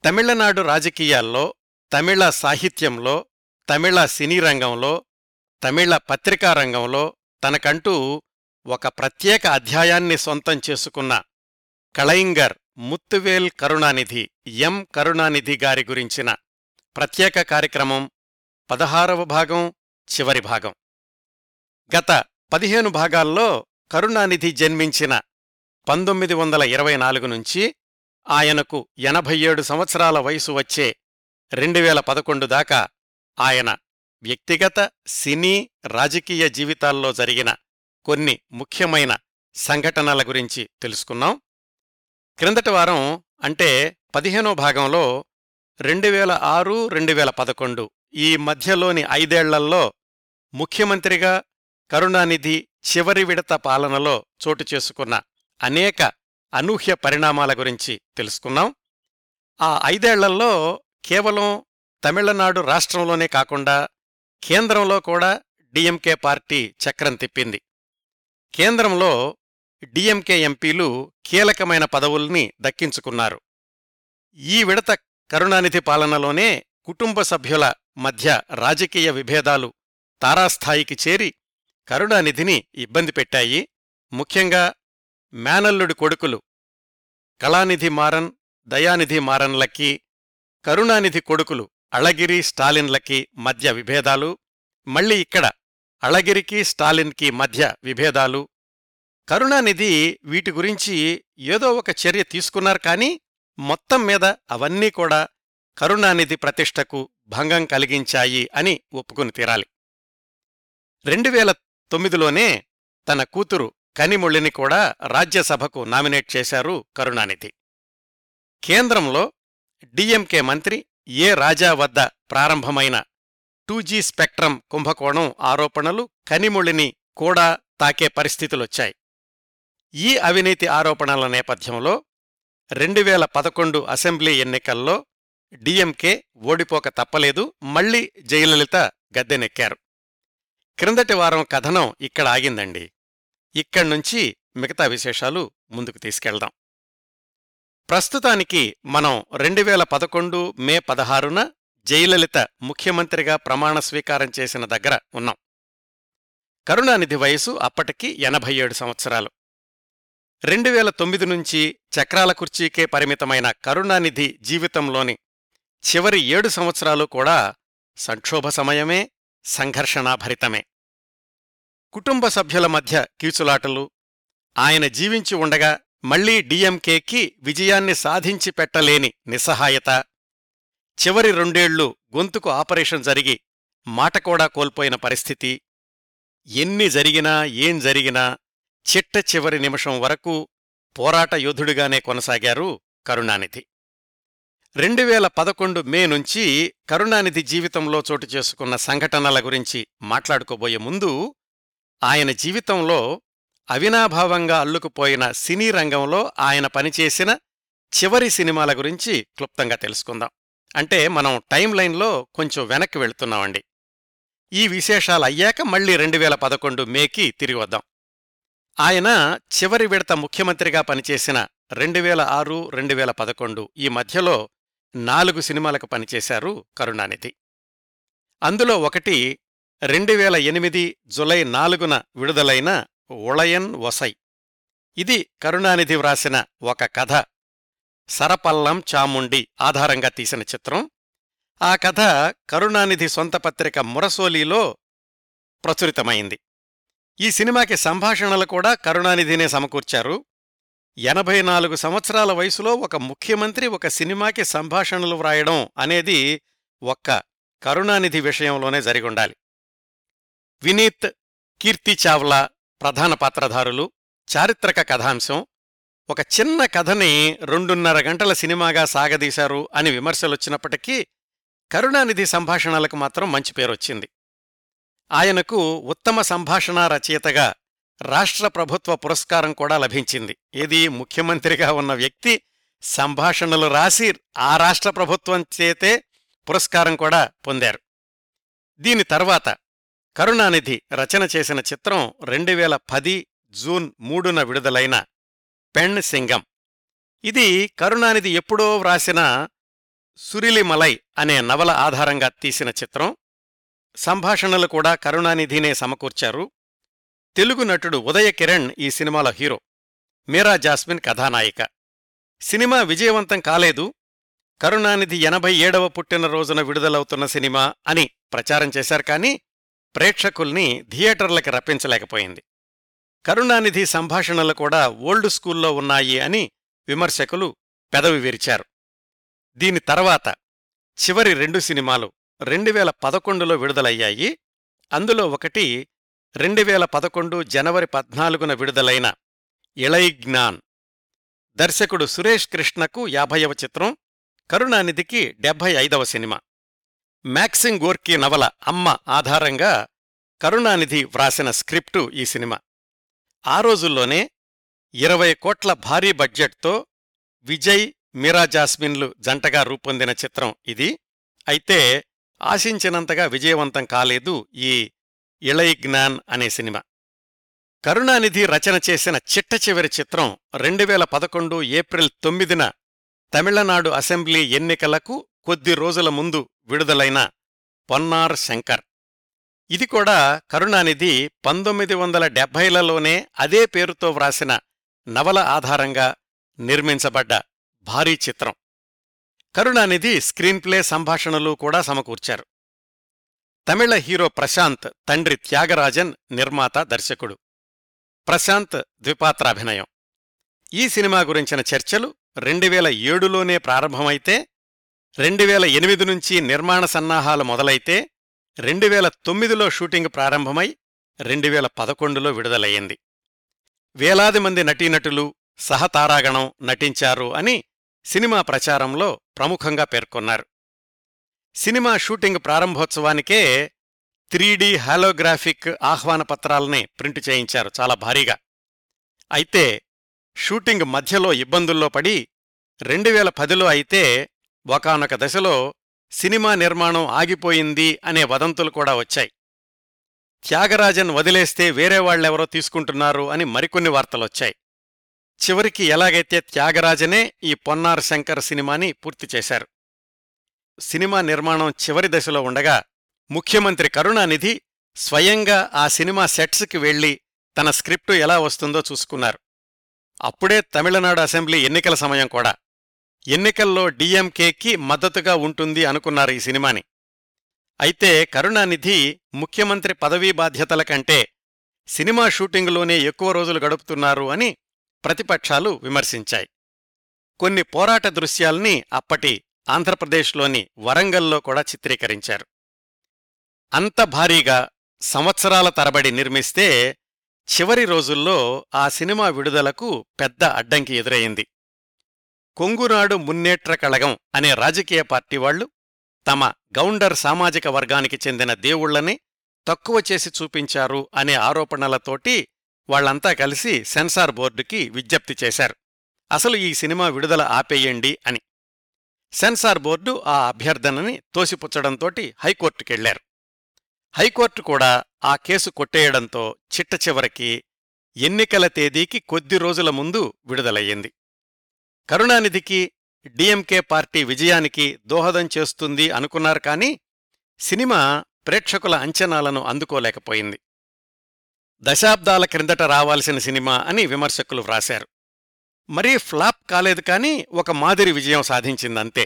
తమిళనాడు రాజకీయాల్లో తమిళ సాహిత్యంలో తమిళ సినీ రంగంలో తమిళ పత్రికా రంగంలో తనకంటూ ఒక ప్రత్యేక అధ్యాయాన్ని సొంతం చేసుకున్న కళయింగర్ ముత్తువేల్ కరుణానిధి ఎం కరుణానిధి గారి గురించిన ప్రత్యేక కార్యక్రమం పదహారవ భాగం చివరి భాగం గత పదిహేను భాగాల్లో కరుణానిధి జన్మించిన పంతొమ్మిది వందల ఇరవై నాలుగు నుంచి ఆయనకు ఎనభై ఏడు సంవత్సరాల వయసు వచ్చే రెండు వేల పదకొండు దాకా ఆయన వ్యక్తిగత సినీ రాజకీయ జీవితాల్లో జరిగిన కొన్ని ముఖ్యమైన సంఘటనల గురించి తెలుసుకున్నాం క్రిందటి వారం అంటే పదిహేనో భాగంలో రెండు వేల ఆరు రెండు వేల పదకొండు ఈ మధ్యలోని ఐదేళ్లల్లో ముఖ్యమంత్రిగా కరుణానిధి చివరి విడత పాలనలో చోటు చేసుకున్న అనేక అనూహ్య పరిణామాల గురించి తెలుసుకున్నాం ఆ ఐదేళ్లలో కేవలం తమిళనాడు రాష్ట్రంలోనే కాకుండా కేంద్రంలో కూడా డిఎంకే పార్టీ చక్రం తిప్పింది కేంద్రంలో డిఎంకే ఎంపీలు కీలకమైన పదవుల్ని దక్కించుకున్నారు ఈ విడత కరుణానిధి పాలనలోనే కుటుంబ సభ్యుల మధ్య రాజకీయ విభేదాలు తారాస్థాయికి చేరి కరుణానిధిని ఇబ్బంది పెట్టాయి ముఖ్యంగా మేనల్లుడి కొడుకులు కళానిధి మారన్ దయానిధి మారన్లకి కరుణానిధి కొడుకులు అళగిరి స్టాలిన్లకి మధ్య విభేదాలు మళ్ళీ ఇక్కడ అళగిరికి స్టాలిన్కి మధ్య విభేదాలు కరుణానిధి వీటి గురించి ఏదో ఒక చర్య తీసుకున్నారు కానీ మొత్తం మీద అవన్నీ కూడా కరుణానిధి ప్రతిష్టకు భంగం కలిగించాయి అని ఒప్పుకుని తీరాలి రెండు వేల తొమ్మిదిలోనే తన కూతురు కనిముళ్ళిని కూడా రాజ్యసభకు నామినేట్ చేశారు కరుణానిధి కేంద్రంలో డిఎంకే మంత్రి ఏ రాజా వద్ద ప్రారంభమైన టూజీ స్పెక్ట్రం కుంభకోణం ఆరోపణలు కనిముళ్ళిని కూడా తాకే పరిస్థితులొచ్చాయి ఈ అవినీతి ఆరోపణల నేపథ్యంలో రెండు వేల పదకొండు అసెంబ్లీ ఎన్నికల్లో డిఎంకే ఓడిపోక తప్పలేదు మళ్లీ జయలలిత గద్దెనెక్కారు క్రిందటి వారం కథనం ఇక్కడ ఆగిందండి ఇక్కడ్నుంచి మిగతా విశేషాలు ముందుకు తీసుకెళ్దాం ప్రస్తుతానికి మనం రెండు వేల పదకొండు మే పదహారున జయలలిత ముఖ్యమంత్రిగా ప్రమాణ స్వీకారం చేసిన దగ్గర ఉన్నాం కరుణానిధి వయసు అప్పటికి ఎనభై ఏడు సంవత్సరాలు రెండు వేల తొమ్మిది నుంచి చక్రాల కుర్చీకే పరిమితమైన కరుణానిధి జీవితంలోని చివరి ఏడు సంవత్సరాలు కూడా సంక్షోభ సమయమే సంఘర్షణాభరితమే కుటుంబ సభ్యుల మధ్య కీచులాటలు ఆయన జీవించి ఉండగా మళ్లీ డిఎంకేకి విజయాన్ని సాధించి పెట్టలేని నిస్సహాయత చివరి రెండేళ్లు గొంతుకు ఆపరేషన్ జరిగి మాట కూడా కోల్పోయిన పరిస్థితి ఎన్ని జరిగినా ఏం జరిగినా చిట్ట చివరి నిమిషం వరకు పోరాట యోధుడిగానే కొనసాగారు కరుణానిధి రెండు వేల పదకొండు మే నుంచి కరుణానిధి జీవితంలో చోటు చేసుకున్న సంఘటనల గురించి మాట్లాడుకోబోయే ముందు ఆయన జీవితంలో అవినాభావంగా అల్లుకుపోయిన సినీ రంగంలో ఆయన పనిచేసిన చివరి సినిమాల గురించి క్లుప్తంగా తెలుసుకుందాం అంటే మనం టైం లైన్లో కొంచెం వెనక్కి వెళుతున్నామండి ఈ విశేషాలు అయ్యాక మళ్లీ రెండు వేల పదకొండు మేకి తిరిగి వద్దాం ఆయన చివరి విడత ముఖ్యమంత్రిగా పనిచేసిన రెండు వేల ఆరు రెండు వేల పదకొండు ఈ మధ్యలో నాలుగు సినిమాలకు పనిచేశారు కరుణానిధి అందులో ఒకటి రెండు వేల ఎనిమిది జులై నాలుగున విడుదలైన ఉళయన్ వసై ఇది కరుణానిధి వ్రాసిన ఒక కథ సరపల్లం చాముండి ఆధారంగా తీసిన చిత్రం ఆ కథ కరుణానిధి సొంత పత్రిక మురసోలీలో ప్రచురితమైంది ఈ సినిమాకి సంభాషణలు కూడా కరుణానిధినే సమకూర్చారు ఎనభై నాలుగు సంవత్సరాల వయసులో ఒక ముఖ్యమంత్రి ఒక సినిమాకి సంభాషణలు వ్రాయడం అనేది ఒక్క కరుణానిధి విషయంలోనే జరిగుండాలి వినీత్ కీర్తి చావ్లా ప్రధాన పాత్రధారులు చారిత్రక కథాంశం ఒక చిన్న కథని రెండున్నర గంటల సినిమాగా సాగదీశారు అని విమర్శలొచ్చినప్పటికీ కరుణానిధి సంభాషణలకు మాత్రం మంచి పేరొచ్చింది ఆయనకు ఉత్తమ సంభాషణా రచయితగా రాష్ట్ర ప్రభుత్వ పురస్కారం కూడా లభించింది ఇది ముఖ్యమంత్రిగా ఉన్న వ్యక్తి సంభాషణలు రాసి ఆ రాష్ట్ర ప్రభుత్వం చేతే పురస్కారం కూడా పొందారు దీని తర్వాత కరుణానిధి రచన చేసిన చిత్రం రెండు వేల పది జూన్ మూడున విడుదలైన పెణ్ సింగం ఇది కరుణానిధి ఎప్పుడో వ్రాసిన సురిలిమలై అనే నవల ఆధారంగా తీసిన చిత్రం సంభాషణలు కూడా కరుణానిధినే సమకూర్చారు తెలుగు నటుడు ఉదయ కిరణ్ ఈ సినిమాలో హీరో మీరా జాస్మిన్ కథానాయిక సినిమా విజయవంతం కాలేదు కరుణానిధి ఎనభై ఏడవ పుట్టినరోజున విడుదలవుతున్న సినిమా అని ప్రచారం చేశారు కానీ ప్రేక్షకుల్ని థియేటర్లకి రప్పించలేకపోయింది కరుణానిధి సంభాషణలు కూడా ఓల్డ్ స్కూల్లో ఉన్నాయి అని విమర్శకులు పెదవి విరిచారు దీని తర్వాత చివరి రెండు సినిమాలు రెండు వేల పదకొండులో విడుదలయ్యాయి అందులో ఒకటి రెండు వేల పదకొండు జనవరి పద్నాలుగున విడుదలైన ఇళై జ్ఞాన్ దర్శకుడు సురేష్ కృష్ణకు యాభైవ చిత్రం కరుణానిధికి డెబ్భై ఐదవ సినిమా మ్యాక్సింగ్ గోర్కీ నవల అమ్మ ఆధారంగా కరుణానిధి వ్రాసిన స్క్రిప్టు ఈ సినిమా ఆ రోజుల్లోనే ఇరవై కోట్ల భారీ బడ్జెట్తో విజయ్ మీరా జాస్మిన్లు జంటగా రూపొందిన చిత్రం ఇది అయితే ఆశించినంతగా విజయవంతం కాలేదు ఈ ఇళై జ్ఞాన్ అనే సినిమా కరుణానిధి రచన చేసిన చిట్ట చివరి చిత్రం రెండు వేల పదకొండు ఏప్రిల్ తొమ్మిదిన తమిళనాడు అసెంబ్లీ ఎన్నికలకు కొద్ది రోజుల ముందు విడుదలైన పొన్నార్ శంకర్ ఇది కూడా కరుణానిధి పంతొమ్మిది వందల డెబ్భైలలోనే అదే పేరుతో వ్రాసిన నవల ఆధారంగా నిర్మించబడ్డ భారీ చిత్రం కరుణానిధి స్క్రీన్ప్లే సంభాషణలు కూడా సమకూర్చారు తమిళ హీరో ప్రశాంత్ తండ్రి త్యాగరాజన్ నిర్మాత దర్శకుడు ప్రశాంత్ ద్విపాత్రాభినయం ఈ సినిమా గురించిన చర్చలు రెండువేల ఏడులోనే ప్రారంభమైతే రెండువేల ఎనిమిది నుంచి నిర్మాణ సన్నాహాలు మొదలైతే రెండువేల తొమ్మిదిలో షూటింగ్ ప్రారంభమై రెండువేల పదకొండులో విడుదలయ్యింది వేలాది మంది నటీనటులు సహతారాగణం నటించారు అని సినిమా ప్రచారంలో ప్రముఖంగా పేర్కొన్నారు సినిమా షూటింగ్ ప్రారంభోత్సవానికే త్రీడీ హాలోగ్రాఫిక్ ఆహ్వాన పత్రాల్ని ప్రింట్ చేయించారు చాలా భారీగా అయితే షూటింగ్ మధ్యలో ఇబ్బందుల్లో పడి రెండువేల పదిలో అయితే ఒకానొక దశలో సినిమా నిర్మాణం ఆగిపోయింది అనే వదంతులు కూడా వచ్చాయి త్యాగరాజన్ వదిలేస్తే వేరే వాళ్ళెవరో తీసుకుంటున్నారు అని మరికొన్ని వార్తలొచ్చాయి చివరికి ఎలాగైతే త్యాగరాజనే ఈ పొన్నార్ శంకర్ సినిమాని పూర్తి చేశారు సినిమా నిర్మాణం చివరి దశలో ఉండగా ముఖ్యమంత్రి కరుణానిధి స్వయంగా ఆ సినిమా సెట్స్కి వెళ్లి తన స్క్రిప్టు ఎలా వస్తుందో చూసుకున్నారు అప్పుడే తమిళనాడు అసెంబ్లీ ఎన్నికల సమయం కూడా ఎన్నికల్లో డీఎంకేకి మద్దతుగా ఉంటుంది అనుకున్నారు ఈ సినిమాని అయితే కరుణానిధి ముఖ్యమంత్రి పదవీ బాధ్యతల కంటే సినిమా షూటింగులోనే ఎక్కువ రోజులు గడుపుతున్నారు అని ప్రతిపక్షాలు విమర్శించాయి కొన్ని పోరాట దృశ్యాల్ని అప్పటి ఆంధ్రప్రదేశ్లోని వరంగల్లో కూడా చిత్రీకరించారు అంత భారీగా సంవత్సరాల తరబడి నిర్మిస్తే చివరి రోజుల్లో ఆ సినిమా విడుదలకు పెద్ద అడ్డంకి ఎదురయింది కొంగునాడు మున్నేట్ర కళగం అనే రాజకీయ పార్టీ వాళ్లు తమ గౌండర్ సామాజిక వర్గానికి చెందిన దేవుళ్లని తక్కువ చేసి చూపించారు అనే ఆరోపణలతోటి వాళ్లంతా కలిసి సెన్సార్ బోర్డుకి విజ్ఞప్తి చేశారు అసలు ఈ సినిమా విడుదల ఆపేయండి అని సెన్సార్ బోర్డు ఆ అభ్యర్థనని తోసిపుచ్చడంతోటి హైకోర్టుకెళ్లారు హైకోర్టు కూడా ఆ కేసు కొట్టేయడంతో చిట్ట చివరికి ఎన్నికల తేదీకి కొద్ది రోజుల ముందు విడుదలయ్యింది కరుణానిధికి డిఎంకే పార్టీ విజయానికి దోహదం చేస్తుంది అనుకున్నారు కానీ సినిమా ప్రేక్షకుల అంచనాలను అందుకోలేకపోయింది దశాబ్దాల క్రిందట రావాల్సిన సినిమా అని విమర్శకులు వ్రాశారు మరీ ఫ్లాప్ కాలేదు కానీ ఒక మాదిరి విజయం సాధించిందంతే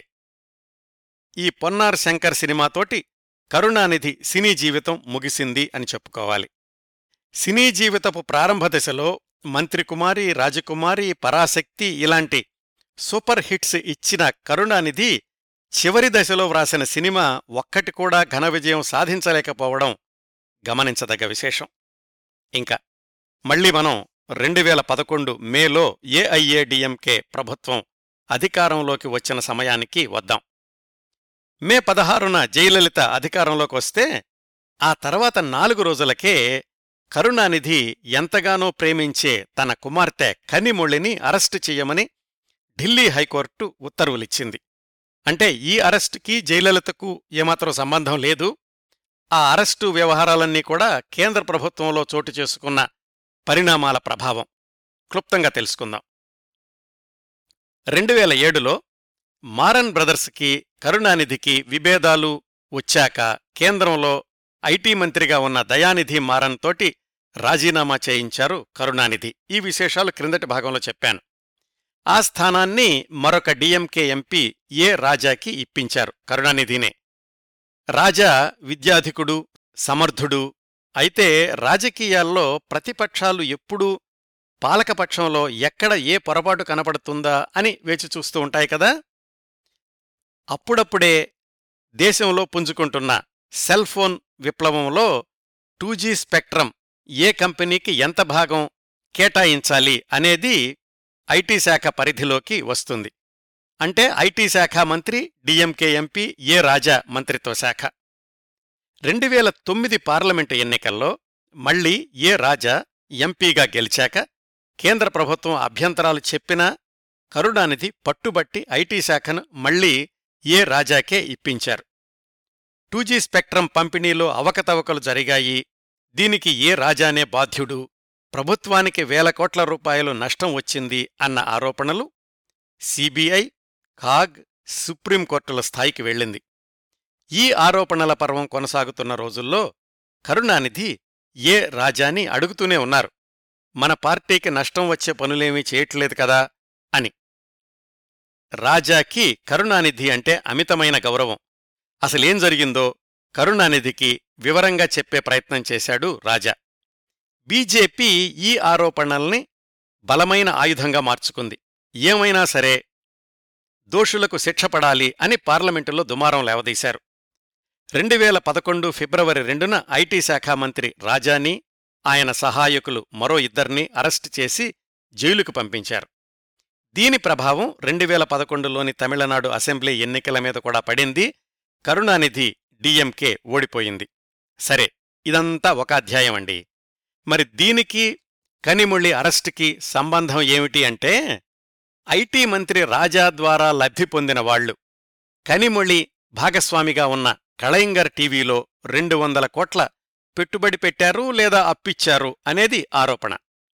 ఈ పొన్నార్ శంకర్ సినిమాతోటి కరుణానిధి సినీ జీవితం ముగిసింది అని చెప్పుకోవాలి సినీ జీవితపు ప్రారంభ దశలో మంత్రికుమారి రాజకుమారి పరాశక్తి ఇలాంటి సూపర్ హిట్స్ ఇచ్చిన కరుణానిధి చివరి దశలో వ్రాసిన సినిమా ఒక్కటి కూడా ఘన విజయం సాధించలేకపోవడం గమనించదగ్గ విశేషం ఇంకా మళ్ళీ మనం రెండు వేల పదకొండు మేలో ఏఐఏడిఎంకే ప్రభుత్వం అధికారంలోకి వచ్చిన సమయానికి వద్దాం మే పదహారున జయలలిత అధికారంలోకి వస్తే ఆ తర్వాత నాలుగు రోజులకే కరుణానిధి ఎంతగానో ప్రేమించే తన కుమార్తె కనిమొళిని అరెస్టు చెయ్యమని ఢిల్లీ హైకోర్టు ఉత్తర్వులిచ్చింది అంటే ఈ అరెస్టుకి జయలలితకు ఏమాత్రం సంబంధం లేదు ఆ అరెస్టు వ్యవహారాలన్నీ కూడా కేంద్ర ప్రభుత్వంలో చోటు చేసుకున్న పరిణామాల ప్రభావం క్లుప్తంగా తెలుసుకుందాం రెండు వేల ఏడులో మారన్ బ్రదర్స్కి కరుణానిధికి విభేదాలు వచ్చాక కేంద్రంలో ఐటీ మంత్రిగా ఉన్న దయానిధి మారన్ తోటి రాజీనామా చేయించారు కరుణానిధి ఈ విశేషాలు క్రిందటి భాగంలో చెప్పాను ఆ స్థానాన్ని మరొక డిఎంకే ఎంపీ ఏ రాజాకి ఇప్పించారు కరుణానిధినే రాజా విద్యాధికుడు సమర్థుడు అయితే రాజకీయాల్లో ప్రతిపక్షాలు ఎప్పుడూ పాలకపక్షంలో ఎక్కడ ఏ పొరపాటు కనపడుతుందా అని వేచి చూస్తూ ఉంటాయి కదా అప్పుడప్పుడే దేశంలో పుంజుకుంటున్న సెల్ ఫోన్ విప్లవంలో టూ జీ స్పెక్ట్రం ఏ కంపెనీకి ఎంత భాగం కేటాయించాలి అనేది ఐటీ శాఖ పరిధిలోకి వస్తుంది అంటే ఐటీ శాఖ మంత్రి డిఎంకే ఎంపీ ఏ రాజా మంత్రిత్వ శాఖ రెండు వేల తొమ్మిది పార్లమెంటు ఎన్నికల్లో మళ్లీ ఏ రాజా ఎంపీగా గెలిచాక కేంద్ర ప్రభుత్వం అభ్యంతరాలు చెప్పినా కరుణానిధి పట్టుబట్టి ఐటీ శాఖను మళ్లీ ఏ రాజాకే ఇప్పించారు టూజీ స్పెక్ట్రం పంపిణీలో అవకతవకలు జరిగాయి దీనికి ఏ రాజానే బాధ్యుడు ప్రభుత్వానికి వేల కోట్ల రూపాయలు నష్టం వచ్చింది అన్న ఆరోపణలు సిబిఐ కాగ్ సుప్రీంకోర్టుల స్థాయికి వెళ్ళింది ఈ ఆరోపణల పర్వం కొనసాగుతున్న రోజుల్లో కరుణానిధి ఏ రాజాని అడుగుతూనే ఉన్నారు మన పార్టీకి నష్టం వచ్చే పనులేమీ చేయట్లేదు కదా అని రాజాకి కరుణానిధి అంటే అమితమైన గౌరవం అసలేం జరిగిందో కరుణానిధికి వివరంగా చెప్పే ప్రయత్నం చేశాడు రాజా బీజేపీ ఈ ఆరోపణల్ని బలమైన ఆయుధంగా మార్చుకుంది ఏమైనా సరే దోషులకు శిక్ష పడాలి అని పార్లమెంటులో దుమారం లేవదీశారు రెండు వేల పదకొండు ఫిబ్రవరి రెండున ఐటీ శాఖ మంత్రి రాజాని ఆయన సహాయకులు మరో ఇద్దరిని అరెస్టు చేసి జైలుకు పంపించారు దీని ప్రభావం రెండు వేల పదకొండులోని తమిళనాడు అసెంబ్లీ ఎన్నికల మీద కూడా పడింది కరుణానిధి డిఎంకే ఓడిపోయింది సరే ఇదంతా ఒక అధ్యాయం అండి మరి దీనికి కనిముళ్ళి అరెస్టుకి సంబంధం ఏమిటి అంటే ఐటీ మంత్రి రాజా ద్వారా లబ్ధి పొందిన వాళ్లు కనిమొళి భాగస్వామిగా ఉన్న కళయింగర్ టీవీలో రెండు వందల కోట్ల పెట్టుబడి పెట్టారు లేదా అప్పిచ్చారు అనేది ఆరోపణ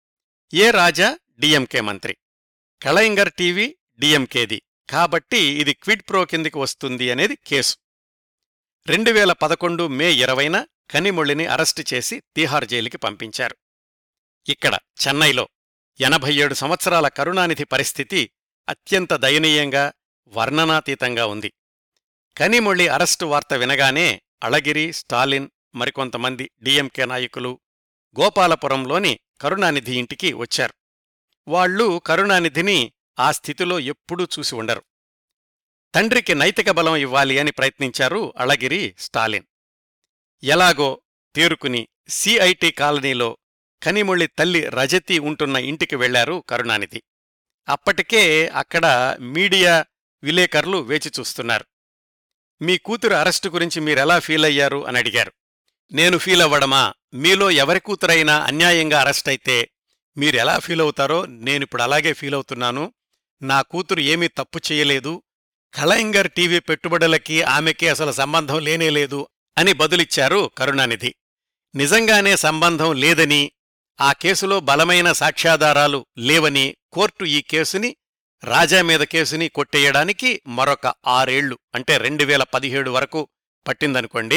ఏ రాజా డిఎంకే మంత్రి కళయింగర్ టీవీ డిఎంకేది కాబట్టి ఇది క్విడ్ ప్రో కిందికి వస్తుంది అనేది కేసు రెండు వేల పదకొండు మే ఇరవైన కనిమొళిని అరెస్టు చేసి తీహార్ జైలుకి పంపించారు ఇక్కడ చెన్నైలో ఎనభై ఏడు సంవత్సరాల కరుణానిధి పరిస్థితి అత్యంత దయనీయంగా వర్ణనాతీతంగా ఉంది కనిమొళి అరెస్టు వార్త వినగానే అళగిరి స్టాలిన్ మరికొంతమంది డిఎంకే నాయకులు గోపాలపురంలోని కరుణానిధి ఇంటికి వచ్చారు వాళ్లు కరుణానిధిని ఆ స్థితిలో ఎప్పుడూ చూసి ఉండరు తండ్రికి నైతిక బలం ఇవ్వాలి అని ప్రయత్నించారు అళగిరి స్టాలిన్ ఎలాగో తేరుకుని సిఐటి కాలనీలో కనిమొళి తల్లి రజతి ఉంటున్న ఇంటికి వెళ్లారు కరుణానిధి అప్పటికే అక్కడ మీడియా విలేకరులు వేచి చూస్తున్నారు మీ కూతురు అరెస్టు గురించి మీరెలా ఫీల్ అయ్యారు అని అడిగారు నేను ఫీల్ అవ్వడమా మీలో ఎవరి కూతురైనా అన్యాయంగా అరెస్టైతే మీరెలా ఫీల్ అవుతారో నేనిప్పుడు అలాగే ఫీల్ అవుతున్నాను నా కూతురు ఏమీ తప్పు చేయలేదు కళయింగర్ టీవీ పెట్టుబడులకి ఆమెకి అసలు సంబంధం లేనేలేదు అని బదులిచ్చారు కరుణానిధి నిజంగానే సంబంధం లేదని ఆ కేసులో బలమైన సాక్ష్యాధారాలు లేవని కోర్టు ఈ కేసుని రాజా మీద కేసుని కొట్టేయడానికి మరొక ఆరేళ్లు అంటే రెండు వేల పదిహేడు వరకు పట్టిందనుకోండి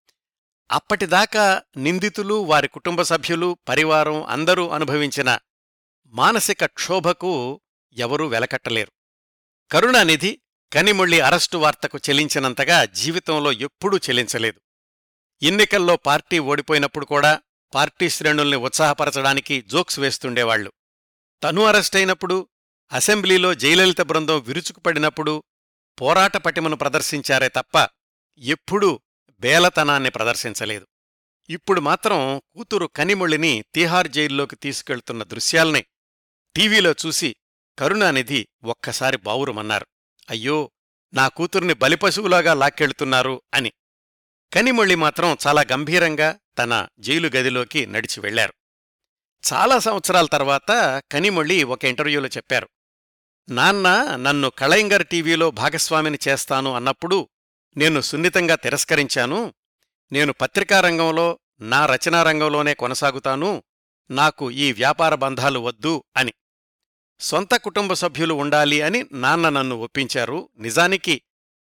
అప్పటిదాకా నిందితులు వారి కుటుంబ సభ్యులు పరివారం అందరూ అనుభవించిన మానసిక క్షోభకు ఎవరూ వెలకట్టలేరు కరుణానిధి కనిముళ్ళి అరెస్టు వార్తకు చెల్లించినంతగా జీవితంలో ఎప్పుడూ చెల్లించలేదు ఎన్నికల్లో పార్టీ ఓడిపోయినప్పుడు కూడా పార్టీ శ్రేణుల్ని ఉత్సాహపరచడానికి జోక్స్ వేస్తుండేవాళ్లు తను అరెస్టైనప్పుడు అసెంబ్లీలో జయలలిత బృందం విరుచుకుపడినప్పుడు పోరాట పటిమను ప్రదర్శించారే తప్ప ఎప్పుడూ బేలతనాన్ని ప్రదర్శించలేదు ఇప్పుడు మాత్రం కూతురు కనిముళ్ళిని తీహార్ జైల్లోకి తీసుకెళ్తున్న దృశ్యాల్ని టీవీలో చూసి కరుణానిధి ఒక్కసారి బావురుమన్నారు అయ్యో నా కూతుర్ని బలిపశువులాగా లాక్కెళ్తున్నారు అని కనిమొళ్ళి మాత్రం చాలా గంభీరంగా తన జైలు గదిలోకి నడిచి వెళ్లారు చాలా సంవత్సరాల తర్వాత కనిమొళ్ళి ఒక ఇంటర్వ్యూలో చెప్పారు నాన్న నన్ను కళయింగర్ టీవీలో భాగస్వామిని చేస్తాను అన్నప్పుడు నేను సున్నితంగా తిరస్కరించాను నేను పత్రికా రంగంలో నా రచనా రంగంలోనే కొనసాగుతాను నాకు ఈ వ్యాపార బంధాలు వద్దు అని సొంత కుటుంబ సభ్యులు ఉండాలి అని నాన్న నన్ను ఒప్పించారు నిజానికి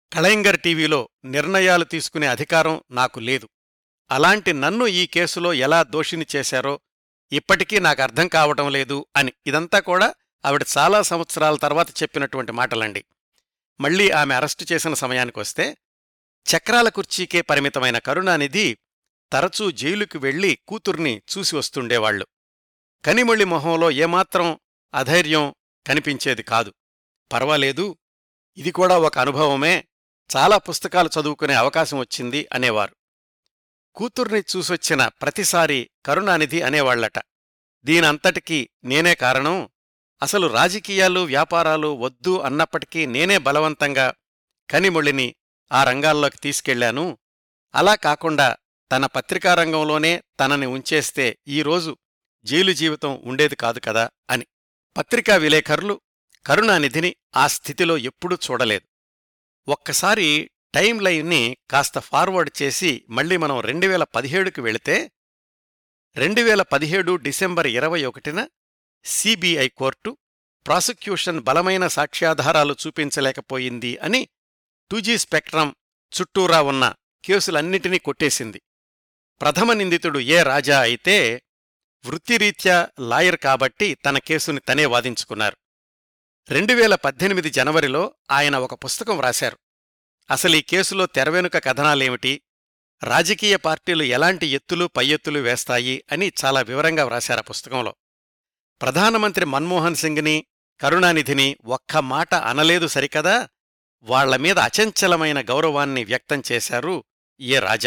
కళయింగర్ టీవీలో నిర్ణయాలు తీసుకునే అధికారం నాకు లేదు అలాంటి నన్ను ఈ కేసులో ఎలా దోషిని చేశారో ఇప్పటికీ నాకు అర్థం కావటం లేదు అని ఇదంతా కూడా ఆవిడ చాలా సంవత్సరాల తర్వాత చెప్పినటువంటి మాటలండి మళ్ళీ ఆమె అరెస్టు చేసిన సమయానికొస్తే చక్రాల కుర్చీకే పరిమితమైన కరుణానిధి తరచూ జైలుకి వెళ్లి కూతుర్ని చూసి వస్తుండేవాళ్లు కనిమొళి మొహంలో ఏమాత్రం అధైర్యం కనిపించేది కాదు పర్వాలేదు ఇది కూడా ఒక అనుభవమే చాలా పుస్తకాలు చదువుకునే అవకాశం వచ్చింది అనేవారు కూతుర్ని చూసొచ్చిన ప్రతిసారి కరుణానిధి అనేవాళ్లట దీనంతటికీ నేనే కారణం అసలు రాజకీయాలు వ్యాపారాలు వద్దు అన్నప్పటికీ నేనే బలవంతంగా కనిమొళిని ఆ రంగాల్లోకి తీసుకెళ్లాను అలా కాకుండా తన పత్రికారంగంలోనే తనని ఉంచేస్తే ఈరోజు జైలు జీవితం ఉండేది కాదు కదా అని పత్రికా విలేకరులు కరుణానిధిని ఆ స్థితిలో ఎప్పుడూ చూడలేదు ఒక్కసారి టైం లైన్ని కాస్త ఫార్వర్డ్ చేసి మళ్ళీ మనం రెండు వేల పదిహేడుకి వెళితే రెండు వేల పదిహేడు డిసెంబర్ ఇరవై ఒకటిన సిబిఐ కోర్టు ప్రాసిక్యూషన్ బలమైన సాక్ష్యాధారాలు చూపించలేకపోయింది అని టూజీ స్పెక్ట్రం చుట్టూరా ఉన్న కేసులన్నిటినీ కొట్టేసింది ప్రథమ నిందితుడు ఏ రాజా అయితే వృత్తిరీత్యా లాయర్ కాబట్టి తన కేసుని తనే వాదించుకున్నారు రెండువేల పద్దెనిమిది జనవరిలో ఆయన ఒక పుస్తకం వ్రాశారు అసలీ కేసులో తెరవెనుక కథనాలేమిటి రాజకీయ పార్టీలు ఎలాంటి ఎత్తులు పై ఎత్తులు వేస్తాయి అని చాలా వివరంగా వ్రాశారు ఆ పుస్తకంలో ప్రధానమంత్రి మన్మోహన్ సింగ్ని కరుణానిధిని ఒక్క మాట అనలేదు సరికదా వాళ్లమీద అచంచలమైన గౌరవాన్ని వ్యక్తం చేశారు ఏ రాజా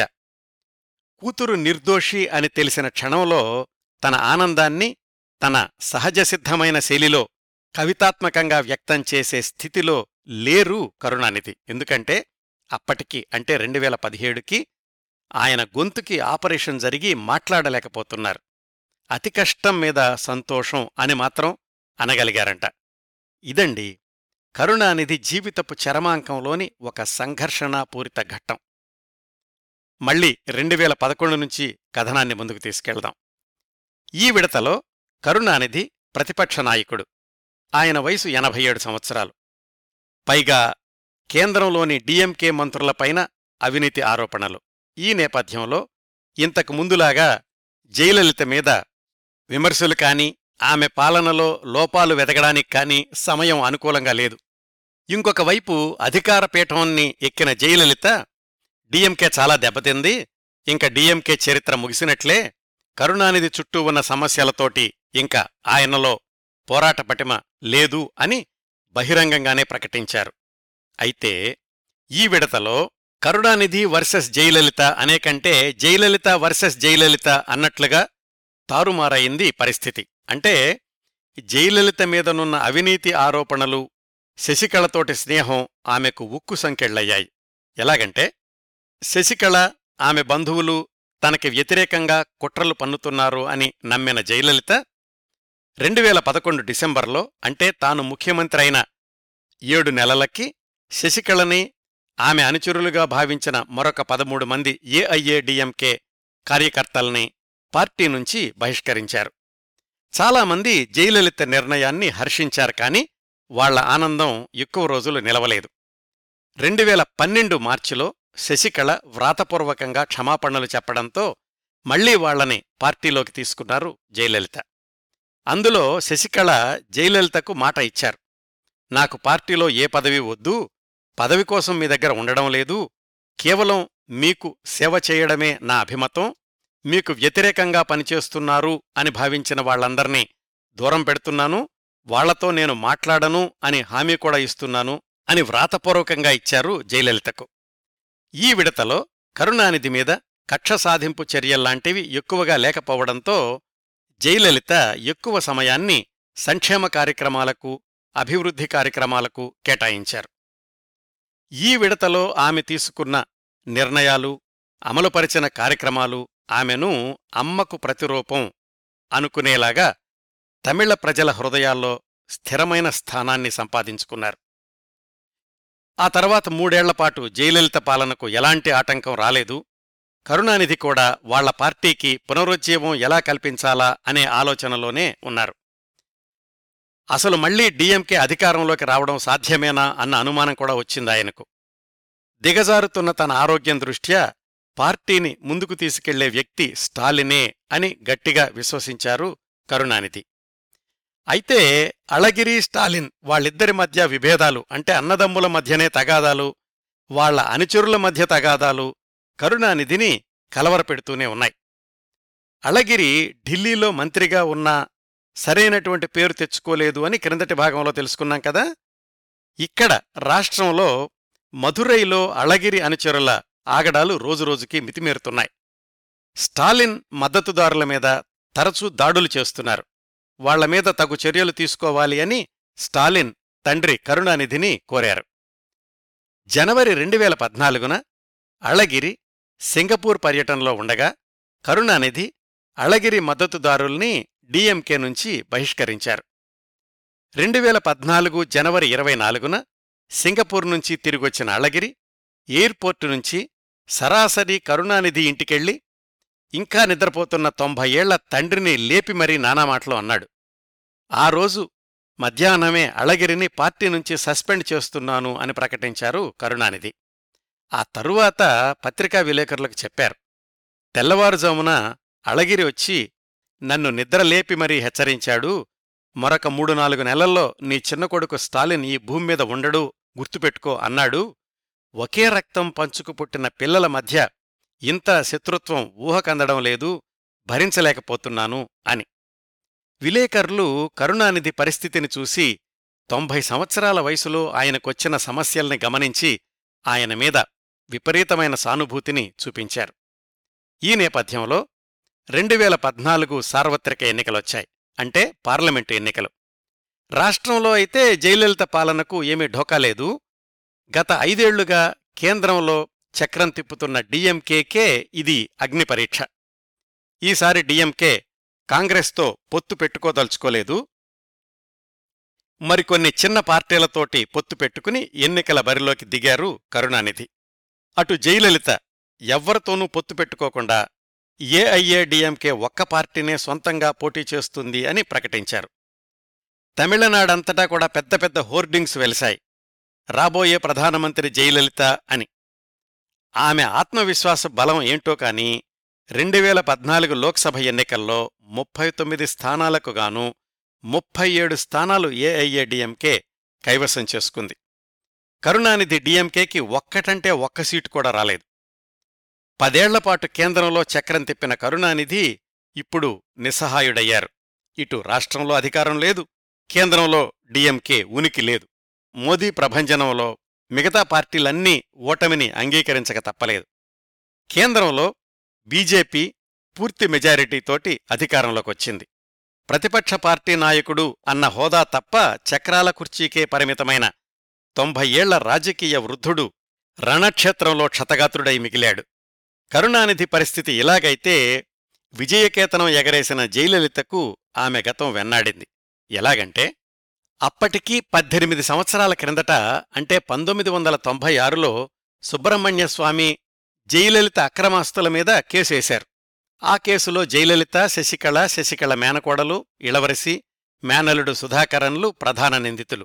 కూతురు నిర్దోషి అని తెలిసిన క్షణంలో తన ఆనందాన్ని తన సహజసిద్ధమైన శైలిలో కవితాత్మకంగా వ్యక్తం చేసే స్థితిలో లేరు కరుణానిధి ఎందుకంటే అప్పటికి అంటే రెండు వేల పదిహేడుకి ఆయన గొంతుకి ఆపరేషన్ జరిగి మాట్లాడలేకపోతున్నారు అతి కష్టం మీద సంతోషం అని మాత్రం అనగలిగారంట ఇదండి కరుణానిధి జీవితపు చరమాంకంలోని ఒక సంఘర్షణాపూరిత ఘట్టం మళ్ళీ రెండు వేల పదకొండు నుంచి కథనాన్ని ముందుకు తీసుకెళ్దాం ఈ విడతలో కరుణానిధి ప్రతిపక్ష నాయకుడు ఆయన వయసు ఎనభై ఏడు సంవత్సరాలు పైగా కేంద్రంలోని డిఎంకే మంత్రులపైన అవినీతి ఆరోపణలు ఈ నేపథ్యంలో ఇంతకు ముందులాగా జయలలిత మీద విమర్శలు కాని ఆమె పాలనలో లోపాలు వెతకడానికి కాని సమయం అనుకూలంగా లేదు ఇంకొక వైపు అధికార పీఠాన్ని ఎక్కిన జయలలిత డిఎంకే చాలా దెబ్బతింది ఇంక డిఎంకే చరిత్ర ముగిసినట్లే కరుణానిధి చుట్టూ ఉన్న సమస్యలతోటి ఇంకా ఆయనలో పోరాట పటిమ లేదు అని బహిరంగంగానే ప్రకటించారు అయితే ఈ విడతలో కరుణానిధి వర్సెస్ జయలలిత అనే కంటే జయలలిత వర్సెస్ జయలలిత అన్నట్లుగా తారుమారయింది పరిస్థితి అంటే జయలలిత మీదనున్న అవినీతి ఆరోపణలు శశికళతోటి స్నేహం ఆమెకు ఉక్కు సంకెళ్లయ్యాయి ఎలాగంటే శశికళ ఆమె బంధువులు తనకి వ్యతిరేకంగా కుట్రలు పన్నుతున్నారు అని నమ్మిన జయలలిత రెండు వేల పదకొండు డిసెంబర్లో అంటే తాను ముఖ్యమంత్రి అయిన ఏడు నెలలకి శశికళని ఆమె అనుచరులుగా భావించిన మరొక పదమూడు మంది ఏఐఏడిఎంకే కార్యకర్తల్ని పార్టీ నుంచి బహిష్కరించారు చాలామంది జయలలిత నిర్ణయాన్ని హర్షించారు కాని వాళ్ల ఆనందం ఎక్కువ రోజులు నిలవలేదు రెండు వేల పన్నెండు మార్చిలో శశికళ వ్రాతపూర్వకంగా క్షమాపణలు చెప్పడంతో మళ్లీ వాళ్లని పార్టీలోకి తీసుకున్నారు జయలలిత అందులో శశికళ జయలలితకు మాట ఇచ్చారు నాకు పార్టీలో ఏ పదవి వద్దు పదవి కోసం మీ దగ్గర ఉండడం లేదు కేవలం మీకు సేవ చేయడమే నా అభిమతం మీకు వ్యతిరేకంగా పనిచేస్తున్నారు అని భావించిన వాళ్లందర్నీ దూరం పెడుతున్నాను వాళ్లతో నేను మాట్లాడను అని హామీ కూడా ఇస్తున్నాను అని వ్రాతపూర్వకంగా ఇచ్చారు జయలలితకు ఈ విడతలో కరుణానిధి మీద కక్ష సాధింపు చర్యల్లాంటివి ఎక్కువగా లేకపోవడంతో జయలలిత ఎక్కువ సమయాన్ని సంక్షేమ కార్యక్రమాలకు అభివృద్ధి కార్యక్రమాలకు కేటాయించారు ఈ విడతలో ఆమె తీసుకున్న నిర్ణయాలు అమలుపరిచిన కార్యక్రమాలు ఆమెను అమ్మకు ప్రతిరూపం అనుకునేలాగా తమిళ ప్రజల హృదయాల్లో స్థిరమైన స్థానాన్ని సంపాదించుకున్నారు ఆ తర్వాత మూడేళ్లపాటు జయలలిత పాలనకు ఎలాంటి ఆటంకం రాలేదు కరుణానిధి కూడా వాళ్ల పార్టీకి పునరుజ్జీవం ఎలా కల్పించాలా అనే ఆలోచనలోనే ఉన్నారు అసలు మళ్లీ డీఎంకే అధికారంలోకి రావడం సాధ్యమేనా అన్న అనుమానం కూడా వచ్చింది ఆయనకు దిగజారుతున్న తన ఆరోగ్యం దృష్ట్యా పార్టీని ముందుకు తీసుకెళ్లే వ్యక్తి స్టాలినే అని గట్టిగా విశ్వసించారు కరుణానిధి అయితే అళగిరి స్టాలిన్ వాళ్ళిద్దరి మధ్య విభేదాలు అంటే అన్నదమ్ముల మధ్యనే తగాదాలు వాళ్ల అనుచరుల మధ్య తగాదాలు కరుణానిధిని కలవరపెడుతూనే ఉన్నాయి అళగిరి ఢిల్లీలో మంత్రిగా ఉన్నా సరైనటువంటి పేరు తెచ్చుకోలేదు అని క్రిందటి భాగంలో తెలుసుకున్నాం కదా ఇక్కడ రాష్ట్రంలో మధురైలో అళగిరి అనుచరుల ఆగడాలు రోజురోజుకి మితిమీరుతున్నాయి స్టాలిన్ మద్దతుదారుల మీద తరచూ దాడులు చేస్తున్నారు వాళ్ల మీద తగు చర్యలు తీసుకోవాలి అని స్టాలిన్ తండ్రి కరుణానిధిని కోరారు జనవరి రెండు వేల పద్నాలుగున అళగిరి సింగపూర్ పర్యటనలో ఉండగా కరుణానిధి అళగిరి మద్దతుదారుల్ని డీఎంకే నుంచి బహిష్కరించారు రెండు వేల పద్నాలుగు జనవరి ఇరవై నాలుగున సింగపూర్ నుంచి తిరిగొచ్చిన అళగిరి ఎయిర్పోర్టు నుంచి సరాసరి కరుణానిధి ఇంటికెళ్ళి ఇంకా నిద్రపోతున్న తొంభై ఏళ్ల తండ్రిని లేపి మరీ నానామాటలు అన్నాడు ఆ రోజు మధ్యాహ్నమే అళగిరిని పార్టీ నుంచి సస్పెండ్ చేస్తున్నాను అని ప్రకటించారు కరుణానిధి ఆ తరువాత పత్రికా విలేకరులకు చెప్పారు తెల్లవారుజామున అళగిరి వచ్చి నన్ను నిద్రలేపి మరీ హెచ్చరించాడు మరొక మూడు నాలుగు నెలల్లో నీ చిన్న కొడుకు స్టాలిన్ ఈ భూమి మీద ఉండడు గుర్తుపెట్టుకో అన్నాడు ఒకే రక్తం పంచుకు పుట్టిన పిల్లల మధ్య ఇంత శత్రుత్వం ఊహకందడం లేదు భరించలేకపోతున్నాను అని విలేకరులు కరుణానిధి పరిస్థితిని చూసి తొంభై సంవత్సరాల వయసులో ఆయనకొచ్చిన సమస్యల్ని గమనించి ఆయన మీద విపరీతమైన సానుభూతిని చూపించారు ఈ నేపథ్యంలో రెండు వేల పద్నాలుగు సార్వత్రిక ఎన్నికలొచ్చాయి అంటే పార్లమెంటు ఎన్నికలు రాష్ట్రంలో అయితే జయలలిత పాలనకు ఏమీ ఢోకా లేదు గత ఐదేళ్లుగా కేంద్రంలో చక్రం తిప్పుతున్న డిఎంకేకే ఇది అగ్నిపరీక్ష ఈసారి డిఎంకే కాంగ్రెస్తో పొత్తు పెట్టుకోదలుచుకోలేదు మరికొన్ని చిన్న పార్టీలతోటి పొత్తు పెట్టుకుని ఎన్నికల బరిలోకి దిగారు కరుణానిధి అటు జయలలిత ఎవ్వరితోనూ పొత్తు పెట్టుకోకుండా ఏఐఏడిఎంకే ఒక్క పార్టీనే సొంతంగా పోటీ చేస్తుంది అని ప్రకటించారు తమిళనాడంతటా కూడా పెద్ద పెద్ద హోర్డింగ్స్ వెలిశాయి రాబోయే ప్రధానమంత్రి జయలలిత అని ఆమె ఆత్మవిశ్వాస బలం ఏంటో కాని రెండు వేల పద్నాలుగు లోక్సభ ఎన్నికల్లో ముప్పై తొమ్మిది స్థానాలకు గాను ముప్పై ఏడు స్థానాలు ఏఐఏడిఎంకే కైవసం చేసుకుంది కరుణానిధి డిఎంకేకి ఒక్కటంటే ఒక్క సీటు కూడా రాలేదు పదేళ్లపాటు కేంద్రంలో చక్రం తిప్పిన కరుణానిధి ఇప్పుడు నిస్సహాయుడయ్యారు ఇటు రాష్ట్రంలో అధికారం లేదు కేంద్రంలో డిఎంకే ఉనికి లేదు మోదీ ప్రభంజనంలో మిగతా పార్టీలన్నీ ఓటమిని అంగీకరించక తప్పలేదు కేంద్రంలో బీజేపీ పూర్తి మెజారిటీతోటి అధికారంలోకొచ్చింది ప్రతిపక్ష పార్టీ నాయకుడు అన్న హోదా తప్ప చక్రాల కుర్చీకే పరిమితమైన తొంభై ఏళ్ల రాజకీయ వృద్ధుడు రణక్షేత్రంలో క్షతగాత్రుడై మిగిలాడు కరుణానిధి పరిస్థితి ఇలాగైతే విజయకేతనం ఎగరేసిన జయలలితకు ఆమె గతం వెన్నాడింది ఎలాగంటే అప్పటికీ పద్దెనిమిది సంవత్సరాల క్రిందట అంటే పంతొమ్మిది వందల తొంభై ఆరులో సుబ్రహ్మణ్యస్వామి జయలలిత అక్రమాస్తుల మీద కేసేశారు ఆ కేసులో జయలలిత శశికళ శశికళ మేనకోడలు ఇళవరసి మేనలుడు సుధాకరన్లు ప్రధాన నిందితులు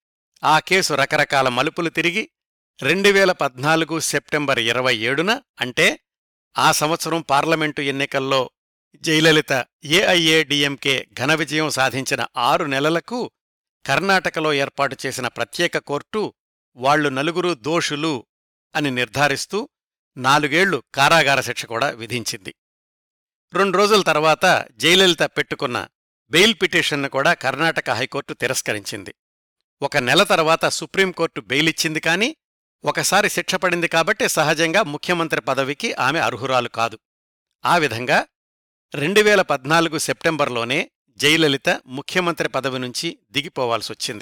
ఆ కేసు రకరకాల మలుపులు తిరిగి రెండు వేల పద్నాలుగు సెప్టెంబర్ ఇరవై ఏడున అంటే ఆ సంవత్సరం పార్లమెంటు ఎన్నికల్లో జయలలిత ఏఐఏడిఎంకే ఘన విజయం సాధించిన ఆరు నెలలకు కర్ణాటకలో ఏర్పాటు చేసిన ప్రత్యేక కోర్టు వాళ్లు నలుగురు దోషులు అని నిర్ధారిస్తూ నాలుగేళ్లు కారాగార శిక్ష కూడా విధించింది రెండు రోజుల తర్వాత జయలలిత పెట్టుకున్న బెయిల్ పిటిషన్ను కూడా కర్ణాటక హైకోర్టు తిరస్కరించింది ఒక నెల తర్వాత సుప్రీంకోర్టు బెయిలిచ్చింది కానీ ఒకసారి శిక్ష పడింది కాబట్టి సహజంగా ముఖ్యమంత్రి పదవికి ఆమె అర్హురాలు కాదు ఆ విధంగా రెండు వేల పద్నాలుగు సెప్టెంబర్లోనే జయలలిత ముఖ్యమంత్రి పదవి నుంచి దిగిపోవాల్సొచ్చింది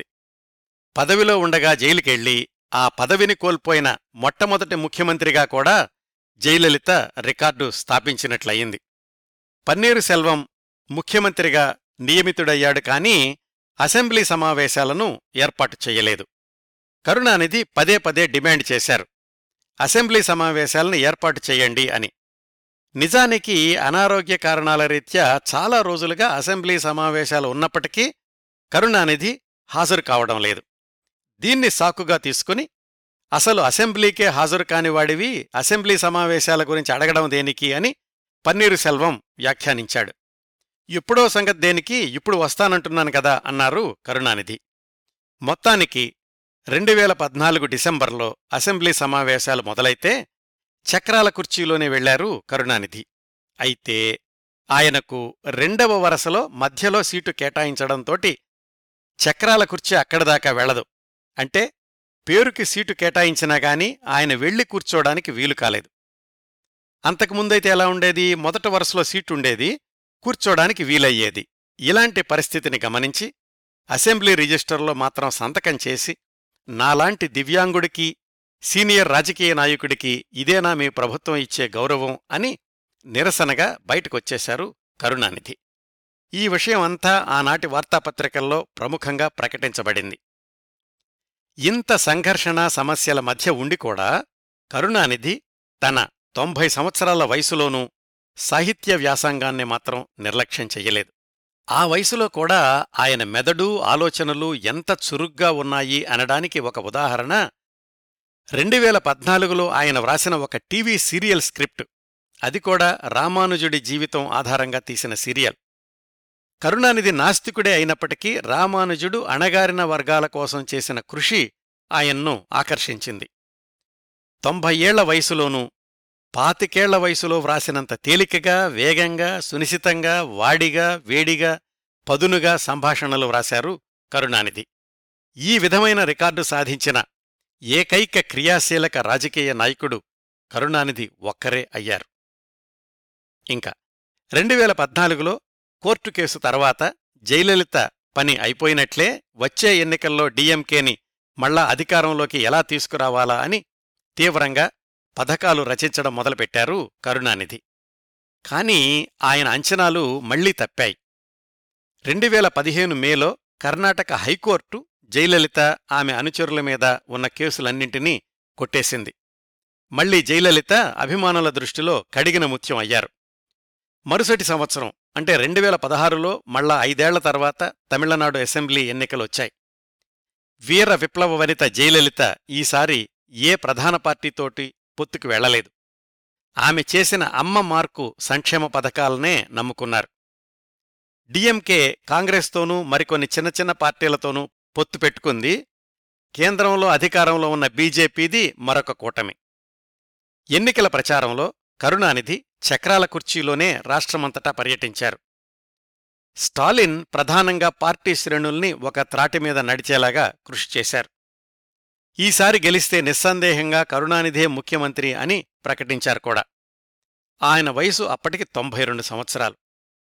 పదవిలో ఉండగా జైలుకెళ్లి ఆ పదవిని కోల్పోయిన మొట్టమొదటి ముఖ్యమంత్రిగా కూడా జయలలిత రికార్డు స్థాపించినట్లయింది పన్నీరు సెల్వం ముఖ్యమంత్రిగా నియమితుడయ్యాడు కానీ అసెంబ్లీ సమావేశాలను ఏర్పాటు చెయ్యలేదు కరుణానిధి పదే పదే డిమాండ్ చేశారు అసెంబ్లీ సమావేశాలను ఏర్పాటు చెయ్యండి అని నిజానికి అనారోగ్య కారణాల రీత్యా చాలా రోజులుగా అసెంబ్లీ సమావేశాలు ఉన్నప్పటికీ కరుణానిధి హాజరు కావడం లేదు దీన్ని సాకుగా తీసుకుని అసలు అసెంబ్లీకే హాజరు కానివాడివి అసెంబ్లీ సమావేశాల గురించి అడగడం దేనికి అని పన్నీరు సెల్వం వ్యాఖ్యానించాడు ఇప్పుడో సంగతి దేనికి ఇప్పుడు వస్తానంటున్నాను కదా అన్నారు కరుణానిధి మొత్తానికి రెండు వేల పద్నాలుగు డిసెంబర్లో అసెంబ్లీ సమావేశాలు మొదలైతే చక్రాల కుర్చీలోనే వెళ్లారు కరుణానిధి అయితే ఆయనకు రెండవ వరసలో మధ్యలో సీటు కేటాయించడంతోటి చక్రాల కుర్చీ అక్కడిదాకా వెళ్లదు అంటే పేరుకి సీటు కేటాయించినా గాని ఆయన వెళ్లి కూర్చోడానికి వీలు కాలేదు అంతకుముందైతే ఎలా ఉండేది మొదట వరుసలో సీటుండేది కూర్చోడానికి వీలయ్యేది ఇలాంటి పరిస్థితిని గమనించి అసెంబ్లీ రిజిస్టర్లో మాత్రం సంతకం చేసి నాలాంటి దివ్యాంగుడికి సీనియర్ రాజకీయ నాయకుడికి ఇదేనా మీ ప్రభుత్వం ఇచ్చే గౌరవం అని నిరసనగా బయటకొచ్చేశారు కరుణానిధి ఈ విషయం అంతా ఆనాటి వార్తాపత్రికల్లో ప్రముఖంగా ప్రకటించబడింది ఇంత సంఘర్షణ సమస్యల మధ్య ఉండి కూడా కరుణానిధి తన తొంభై సంవత్సరాల వయసులోనూ సాహిత్య వ్యాసంగాన్ని మాత్రం నిర్లక్ష్యం చెయ్యలేదు ఆ వయసులో కూడా ఆయన మెదడు ఆలోచనలు ఎంత చురుగ్గా ఉన్నాయి అనడానికి ఒక ఉదాహరణ రెండు వేల పద్నాలుగులో ఆయన వ్రాసిన ఒక టీవీ సీరియల్ స్క్రిప్ట్ అది కూడా రామానుజుడి జీవితం ఆధారంగా తీసిన సీరియల్ కరుణానిధి నాస్తికుడే అయినప్పటికీ రామానుజుడు అణగారిన వర్గాల కోసం చేసిన కృషి ఆయన్ను ఆకర్షించింది తొంభై ఏళ్ల వయసులోనూ పాతికేళ్ల వయసులో వ్రాసినంత తేలికగా వేగంగా సునిశితంగా వాడిగా వేడిగా పదునుగా సంభాషణలు వ్రాశారు కరుణానిధి ఈ విధమైన రికార్డు సాధించిన ఏకైక క్రియాశీలక రాజకీయ నాయకుడు కరుణానిధి ఒక్కరే అయ్యారు ఇంకా రెండు వేల పద్నాలుగులో కోర్టు కేసు తర్వాత జయలలిత పని అయిపోయినట్లే వచ్చే ఎన్నికల్లో డీఎంకేని మళ్ళా అధికారంలోకి ఎలా తీసుకురావాలా అని తీవ్రంగా పథకాలు రచించడం మొదలుపెట్టారు కరుణానిధి కాని ఆయన అంచనాలు మళ్లీ తప్పాయి రెండు వేల పదిహేను మేలో కర్ణాటక హైకోర్టు జయలలిత ఆమె అనుచరుల మీద ఉన్న కేసులన్నింటినీ కొట్టేసింది మళ్లీ జయలలిత అభిమానుల దృష్టిలో కడిగిన ముత్యం అయ్యారు మరుసటి సంవత్సరం అంటే రెండు వేల పదహారులో మళ్ళా ఐదేళ్ల తర్వాత తమిళనాడు అసెంబ్లీ ఎన్నికలొచ్చాయి వీర విప్లవ వనిత జయలలిత ఈసారి ఏ ప్రధాన పార్టీతోటి పొత్తుకు వెళ్లలేదు ఆమె చేసిన అమ్మ మార్కు సంక్షేమ పథకాలనే నమ్ముకున్నారు డిఎంకే కాంగ్రెస్తోనూ మరికొన్ని చిన్న చిన్న పార్టీలతోనూ పొత్తు పెట్టుకుంది కేంద్రంలో అధికారంలో ఉన్న బీజేపీది మరొక కూటమి ఎన్నికల ప్రచారంలో కరుణానిధి చక్రాల కుర్చీలోనే రాష్ట్రమంతటా పర్యటించారు స్టాలిన్ ప్రధానంగా పార్టీ శ్రేణుల్ని ఒక త్రాటిమీద నడిచేలాగా కృషి చేశారు ఈసారి గెలిస్తే నిస్సందేహంగా కరుణానిధే ముఖ్యమంత్రి అని ప్రకటించారు కూడా ఆయన వయసు అప్పటికి తొంభై రెండు సంవత్సరాలు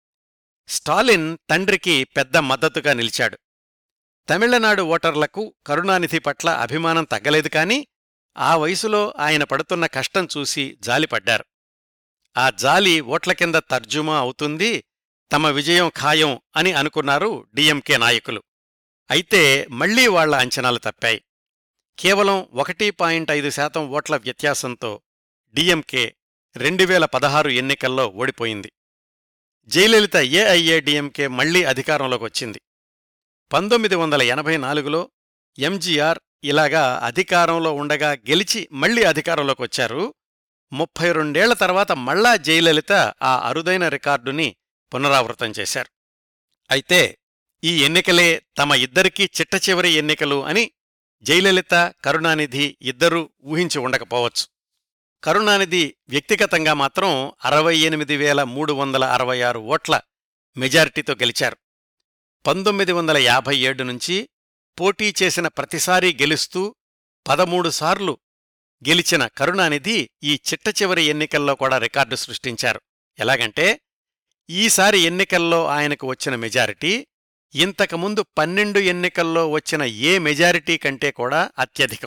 స్టాలిన్ తండ్రికి పెద్ద మద్దతుగా నిలిచాడు తమిళనాడు ఓటర్లకు కరుణానిధి పట్ల అభిమానం తగ్గలేదు కాని ఆ వయసులో ఆయన పడుతున్న కష్టం చూసి జాలిపడ్డారు ఆ జాలి ఓట్ల కింద తర్జుమా అవుతుంది తమ విజయం ఖాయం అని అనుకున్నారు డిఎంకే నాయకులు అయితే మళ్లీ వాళ్ల అంచనాలు తప్పాయి కేవలం ఒకటి పాయింట్ ఐదు శాతం ఓట్ల వ్యత్యాసంతో డిఎంకే రెండు వేల పదహారు ఎన్నికల్లో ఓడిపోయింది జయలలిత ఏఐఏడిఎంకే మళ్లీ అధికారంలోకి వచ్చింది పంతొమ్మిది వందల ఎనభై నాలుగులో ఎంజీఆర్ ఇలాగా అధికారంలో ఉండగా గెలిచి మళ్లీ అధికారంలోకి వచ్చారు ముప్పై రెండేళ్ల తర్వాత మళ్ళా జయలలిత ఆ అరుదైన రికార్డుని పునరావృతం చేశారు అయితే ఈ ఎన్నికలే తమ ఇద్దరికీ చిట్టచివరి ఎన్నికలు అని జయలలిత కరుణానిధి ఇద్దరూ ఊహించి ఉండకపోవచ్చు కరుణానిధి వ్యక్తిగతంగా మాత్రం అరవై ఎనిమిది వేల మూడు వందల అరవై ఆరు ఓట్ల మెజారిటీతో గెలిచారు పంతొమ్మిది వందల యాభై ఏడు నుంచి పోటీ చేసిన ప్రతిసారీ గెలుస్తూ పదమూడు సార్లు గెలిచిన కరుణానిధి ఈ చిట్టచివరి ఎన్నికల్లో కూడా రికార్డు సృష్టించారు ఎలాగంటే ఈసారి ఎన్నికల్లో ఆయనకు వచ్చిన మెజారిటీ ఇంతకుముందు పన్నెండు ఎన్నికల్లో వచ్చిన ఏ మెజారిటీ కంటే కూడా అత్యధికం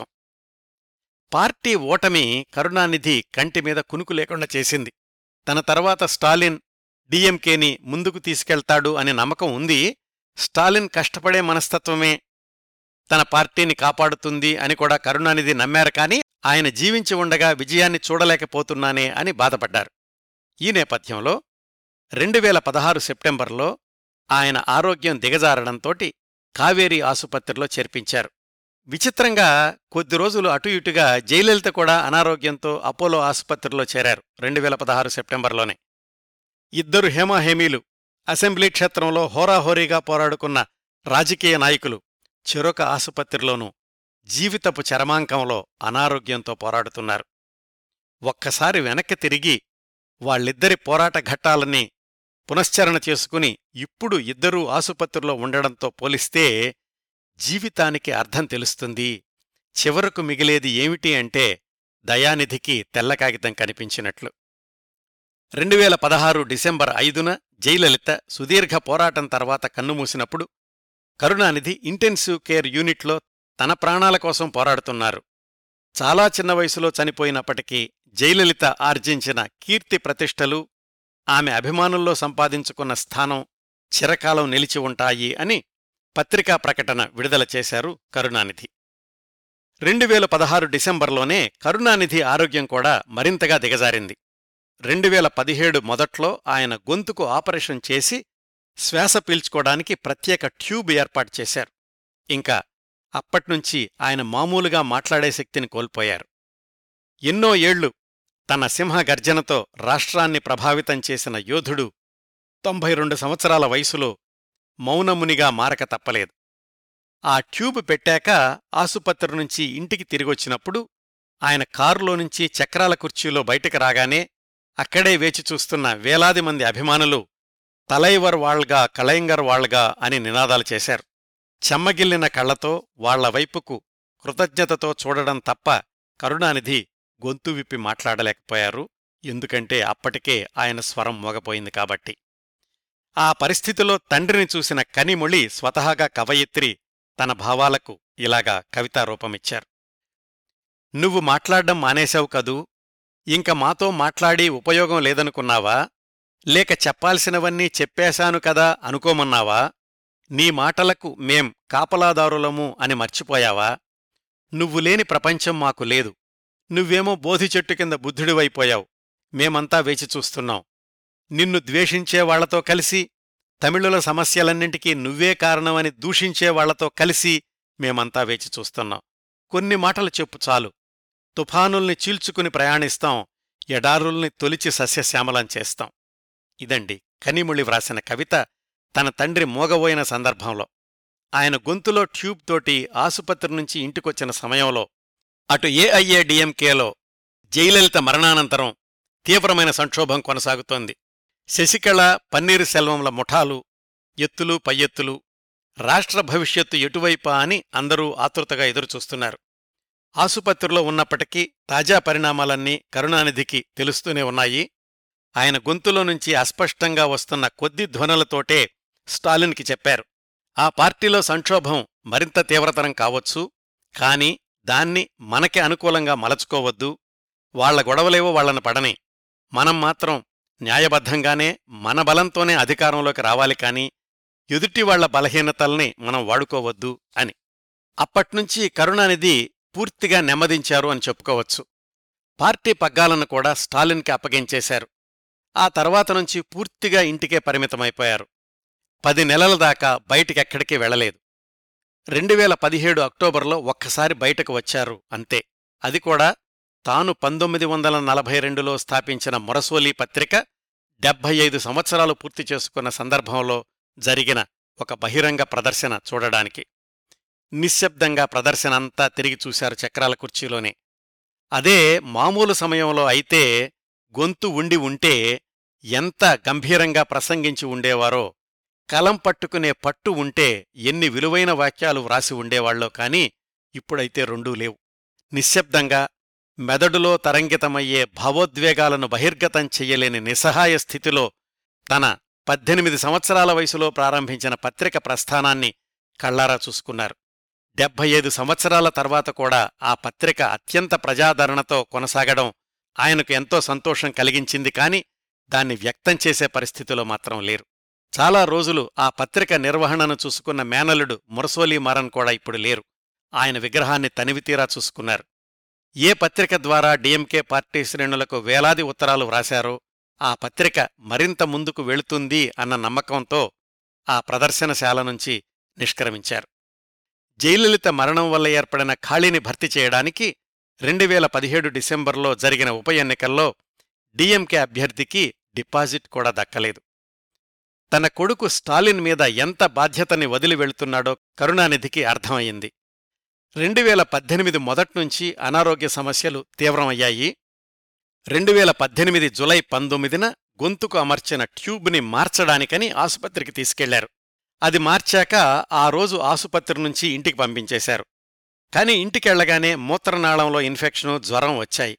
పార్టీ ఓటమి కరుణానిధి కంటి మీద కునుకు లేకుండా చేసింది తన తర్వాత స్టాలిన్ డిఎంకేని ముందుకు తీసుకెళ్తాడు అనే నమ్మకం ఉంది స్టాలిన్ కష్టపడే మనస్తత్వమే తన పార్టీని కాపాడుతుంది అని కూడా కరుణానిధి నమ్మారు కాని ఆయన జీవించి ఉండగా విజయాన్ని చూడలేకపోతున్నానే అని బాధపడ్డారు ఈ నేపథ్యంలో రెండు వేల పదహారు సెప్టెంబర్లో ఆయన ఆరోగ్యం దిగజారడంతోటి కావేరీ ఆసుపత్రిలో చేర్పించారు విచిత్రంగా కొద్ది రోజులు అటు ఇటుగా జయలలిత కూడా అనారోగ్యంతో అపోలో ఆసుపత్రిలో చేరారు రెండు వేల పదహారు సెప్టెంబర్లోనే ఇద్దరు హేమాహేమీలు అసెంబ్లీ క్షేత్రంలో హోరాహోరీగా పోరాడుకున్న రాజకీయ నాయకులు చెరొక ఆసుపత్రిలోనూ జీవితపు చరమాంకంలో అనారోగ్యంతో పోరాడుతున్నారు ఒక్కసారి వెనక్కి తిరిగి వాళ్ళిద్దరి పోరాట ఘట్టాలన్నీ పునశ్చరణ చేసుకుని ఇప్పుడు ఇద్దరూ ఆసుపత్రిలో ఉండడంతో పోలిస్తే జీవితానికి అర్థం తెలుస్తుంది చివరకు మిగిలేది ఏమిటి అంటే దయానిధికి తెల్ల కాగితం కనిపించినట్లు రెండువేల పదహారు డిసెంబర్ ఐదున జయలలిత సుదీర్ఘ పోరాటం తర్వాత కన్నుమూసినప్పుడు కరుణానిధి ఇంటెన్సివ్ కేర్ యూనిట్లో తన ప్రాణాల కోసం పోరాడుతున్నారు చాలా చిన్న వయసులో చనిపోయినప్పటికీ జయలలిత ఆర్జించిన కీర్తి ప్రతిష్టలు ఆమె అభిమానుల్లో సంపాదించుకున్న స్థానం చిరకాలం నిలిచి ఉంటాయి అని పత్రికా ప్రకటన విడుదల చేశారు కరుణానిధి రెండు వేల పదహారు డిసెంబర్లోనే కరుణానిధి ఆరోగ్యం కూడా మరింతగా దిగజారింది రెండు వేల పదిహేడు మొదట్లో ఆయన గొంతుకు ఆపరేషన్ చేసి శ్వాస పీల్చుకోవడానికి ప్రత్యేక ట్యూబ్ ఏర్పాటు చేశారు ఇంకా అప్పట్నుంచి ఆయన మామూలుగా మాట్లాడే శక్తిని కోల్పోయారు ఎన్నో ఏళ్లు తన సింహ గర్జనతో రాష్ట్రాన్ని ప్రభావితం చేసిన యోధుడు తొంభై రెండు సంవత్సరాల వయసులో మౌనమునిగా మారక తప్పలేదు ఆ ట్యూబ్ పెట్టాక ఆసుపత్రి నుంచి ఇంటికి తిరిగొచ్చినప్పుడు ఆయన కారులో నుంచి చక్రాల కుర్చీలో బయటకు రాగానే అక్కడే వేచి చూస్తున్న వేలాది మంది అభిమానులు తలైవర్ వాళ్గా కళయింగర్ వాళ్గా అని నినాదాలు చేశారు చెమ్మగిల్లిన కళ్లతో వాళ్ల వైపుకు కృతజ్ఞతతో చూడడం తప్ప కరుణానిధి గొంతు విప్పి మాట్లాడలేకపోయారు ఎందుకంటే అప్పటికే ఆయన స్వరం మోగపోయింది కాబట్టి ఆ పరిస్థితిలో తండ్రిని చూసిన కనిమొళి స్వతహాగా కవయిత్రి తన భావాలకు ఇలాగా కవితారూపమిచ్చారు నువ్వు మాట్లాడ్డం మానేశావు కదూ ఇంక మాతో మాట్లాడి ఉపయోగం లేదనుకున్నావా లేక చెప్పాల్సినవన్నీ చెప్పేశాను కదా అనుకోమన్నావా నీ మాటలకు మేం కాపలాదారులము అని మర్చిపోయావా నువ్వు లేని ప్రపంచం మాకు లేదు నువ్వేమో బోధి చెట్టు కింద బుద్ధుడివైపోయావు మేమంతా వేచి చూస్తున్నాం నిన్ను ద్వేషించే వాళ్లతో కలిసి తమిళుల సమస్యలన్నింటికీ నువ్వే కారణమని దూషించే వాళ్లతో కలిసి మేమంతా వేచి చూస్తున్నాం కొన్ని మాటలు చెప్పు చాలు తుఫానుల్ని చీల్చుకుని ప్రయాణిస్తాం ఎడారుల్ని తొలిచి సస్యశ్యామలం చేస్తాం ఇదండి కనిముళి వ్రాసిన కవిత తన తండ్రి మోగబోయిన సందర్భంలో ఆయన గొంతులో ట్యూబ్ తోటి ఆసుపత్రి నుంచి ఇంటికొచ్చిన సమయంలో అటు ఏఐఏడిఎంకేలో జయలలిత మరణానంతరం తీవ్రమైన సంక్షోభం కొనసాగుతోంది శశికళ పన్నీరు సెల్వంల ముఠాలు ఎత్తులు పయ్యెత్తులు రాష్ట్ర భవిష్యత్తు ఎటువైపా అని అందరూ ఆతృతగా ఎదురుచూస్తున్నారు ఆసుపత్రిలో ఉన్నప్పటికీ తాజా పరిణామాలన్నీ కరుణానిధికి తెలుస్తూనే ఉన్నాయి ఆయన గొంతులో నుంచి అస్పష్టంగా వస్తున్న కొద్ది ధ్వనులతోటే స్టాలిన్కి చెప్పారు ఆ పార్టీలో సంక్షోభం మరింత తీవ్రతరం కావచ్చు కాని దాన్ని మనకి అనుకూలంగా మలచుకోవద్దు వాళ్ల గొడవలేవో వాళ్లను పడని మనం మాత్రం న్యాయబద్ధంగానే మన బలంతోనే అధికారంలోకి రావాలి కాని ఎదుటివాళ్ల బలహీనతల్ని మనం వాడుకోవద్దు అని అప్పట్నుంచి కరుణానిధి పూర్తిగా నెమ్మదించారు అని చెప్పుకోవచ్చు పార్టీ పగ్గాలను కూడా స్టాలిన్కి అప్పగించేశారు ఆ తర్వాత నుంచి పూర్తిగా ఇంటికే పరిమితమైపోయారు పది నెలల దాకా బయటికెక్కడికి వెళ్లలేదు రెండువేల పదిహేడు అక్టోబర్లో ఒక్కసారి బయటకు వచ్చారు అంతే అది కూడా తాను పంతొమ్మిది వందల నలభై రెండులో స్థాపించిన మురసోలీ పత్రిక డెబ్భై ఐదు సంవత్సరాలు పూర్తి చేసుకున్న సందర్భంలో జరిగిన ఒక బహిరంగ ప్రదర్శన చూడడానికి నిశ్శబ్దంగా ప్రదర్శన అంతా తిరిగి చూశారు చక్రాల కుర్చీలోనే అదే మామూలు సమయంలో అయితే గొంతు ఉండి ఉంటే ఎంత గంభీరంగా ప్రసంగించి ఉండేవారో కలం పట్టుకునే పట్టు ఉంటే ఎన్ని విలువైన వాక్యాలు వ్రాసి ఉండేవాళ్ళో కాని ఇప్పుడైతే రెండూ లేవు నిశ్శబ్దంగా మెదడులో తరంగితమయ్యే భావోద్వేగాలను బహిర్గతం చెయ్యలేని నిస్సహాయ స్థితిలో తన పద్దెనిమిది సంవత్సరాల వయసులో ప్రారంభించిన పత్రిక ప్రస్థానాన్ని కళ్లారా చూసుకున్నారు డెబ్భై ఐదు సంవత్సరాల తర్వాత కూడా ఆ పత్రిక అత్యంత ప్రజాదరణతో కొనసాగడం ఆయనకు ఎంతో సంతోషం కలిగించింది కాని దాన్ని వ్యక్తం చేసే పరిస్థితిలో మాత్రం లేరు చాలా రోజులు ఆ పత్రిక నిర్వహణను చూసుకున్న మేనలుడు మురసోలీ మారన్ కూడా ఇప్పుడు లేరు ఆయన విగ్రహాన్ని తనివితీరా చూసుకున్నారు ఏ పత్రిక ద్వారా డిఎంకే పార్టీ శ్రేణులకు వేలాది ఉత్తరాలు వ్రాశారో ఆ పత్రిక మరింత ముందుకు వెళుతుంది అన్న నమ్మకంతో ఆ ప్రదర్శనశాల నుంచి నిష్క్రమించారు జయలలిత మరణం వల్ల ఏర్పడిన ఖాళీని భర్తీ చేయడానికి రెండు వేల పదిహేడు డిసెంబర్లో జరిగిన ఉప ఎన్నికల్లో డిఎంకే అభ్యర్థికి డిపాజిట్ కూడా దక్కలేదు తన కొడుకు స్టాలిన్ మీద ఎంత బాధ్యతని వదిలి వెళ్తున్నాడో కరుణానిధికి అర్థమయ్యింది రెండు వేల పద్దెనిమిది మొదట్నుంచి అనారోగ్య సమస్యలు తీవ్రమయ్యాయి రెండు వేల పద్దెనిమిది జులై పంతొమ్మిదిన గొంతుకు అమర్చిన ట్యూబ్ని మార్చడానికని ఆసుపత్రికి తీసుకెళ్లారు అది మార్చాక ఆ రోజు ఆసుపత్రి నుంచి ఇంటికి పంపించేశారు కాని ఇంటికెళ్లగానే మూత్రనాళంలో ఇన్ఫెక్షను జ్వరం వచ్చాయి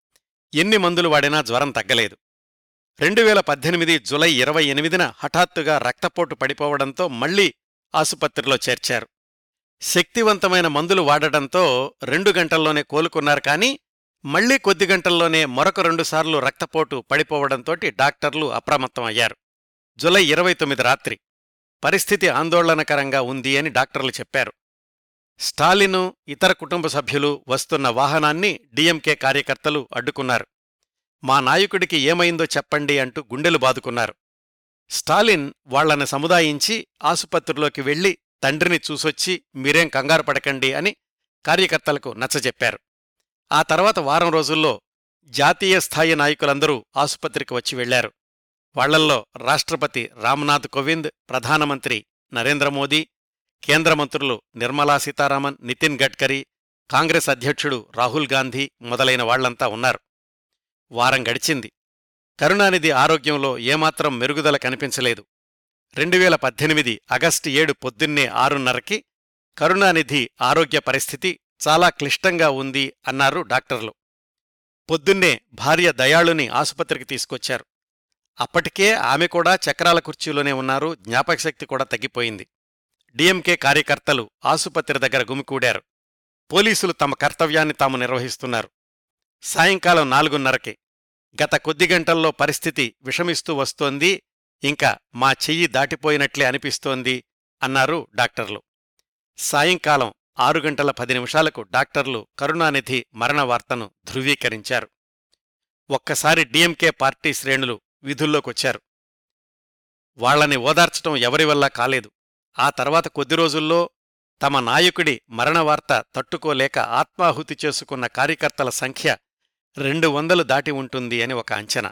ఎన్ని మందులు వాడినా జ్వరం తగ్గలేదు రెండు వేల పద్దెనిమిది జులై ఇరవై ఎనిమిదిన హఠాత్తుగా రక్తపోటు పడిపోవడంతో మళ్లీ ఆసుపత్రిలో చేర్చారు శక్తివంతమైన మందులు వాడటంతో రెండు గంటల్లోనే కోలుకున్నారు కానీ మళ్లీ కొద్ది గంటల్లోనే మరొక రెండుసార్లు రక్తపోటు పడిపోవడంతోటి డాక్టర్లు అప్రమత్తం అయ్యారు జులై ఇరవై తొమ్మిది రాత్రి పరిస్థితి ఆందోళనకరంగా ఉంది అని డాక్టర్లు చెప్పారు స్టాలిను ఇతర కుటుంబ సభ్యులు వస్తున్న వాహనాన్ని డిఎంకే కార్యకర్తలు అడ్డుకున్నారు మా నాయకుడికి ఏమైందో చెప్పండి అంటూ గుండెలు బాదుకున్నారు స్టాలిన్ వాళ్లను సముదాయించి ఆసుపత్రిలోకి వెళ్లి తండ్రిని చూసొచ్చి మీరేం కంగారు పడకండి అని కార్యకర్తలకు నచ్చజెప్పారు ఆ తర్వాత వారం రోజుల్లో జాతీయ స్థాయి నాయకులందరూ ఆసుపత్రికి వచ్చి వెళ్లారు వాళ్లల్లో రాష్ట్రపతి రామ్నాథ్ కోవింద్ ప్రధానమంత్రి నరేంద్ర మోదీ కేంద్ర మంత్రులు నిర్మలా సీతారామన్ నితిన్ గడ్కరీ కాంగ్రెస్ అధ్యక్షుడు రాహుల్ గాంధీ మొదలైన వాళ్లంతా ఉన్నారు వారం గడిచింది కరుణానిధి ఆరోగ్యంలో ఏమాత్రం మెరుగుదల కనిపించలేదు రెండు వేల పద్దెనిమిది ఆగస్టు ఏడు పొద్దున్నే ఆరున్నరకి కరుణానిధి ఆరోగ్య పరిస్థితి చాలా క్లిష్టంగా ఉంది అన్నారు డాక్టర్లు పొద్దున్నే భార్య దయాళుని ఆసుపత్రికి తీసుకొచ్చారు అప్పటికే ఆమె కూడా చక్రాల కుర్చీలోనే ఉన్నారు జ్ఞాపకశక్తి కూడా తగ్గిపోయింది డిఎంకే కార్యకర్తలు ఆసుపత్రి దగ్గర గుమికూడారు పోలీసులు తమ కర్తవ్యాన్ని తాము నిర్వహిస్తున్నారు సాయంకాలం నాలుగున్నరకి గత కొద్ది గంటల్లో పరిస్థితి విషమిస్తూ వస్తోంది ఇంకా మా చెయ్యి దాటిపోయినట్లే అనిపిస్తోంది అన్నారు డాక్టర్లు సాయంకాలం ఆరు గంటల పది నిమిషాలకు డాక్టర్లు కరుణానిధి మరణ వార్తను ధృవీకరించారు ఒక్కసారి డిఎంకే పార్టీ శ్రేణులు విధుల్లోకొచ్చారు వాళ్లని ఓదార్చటం ఎవరి వల్ల కాలేదు ఆ తర్వాత కొద్ది రోజుల్లో తమ నాయకుడి మరణ వార్త తట్టుకోలేక ఆత్మాహుతి చేసుకున్న కార్యకర్తల సంఖ్య రెండు వందలు దాటి ఉంటుంది అని ఒక అంచనా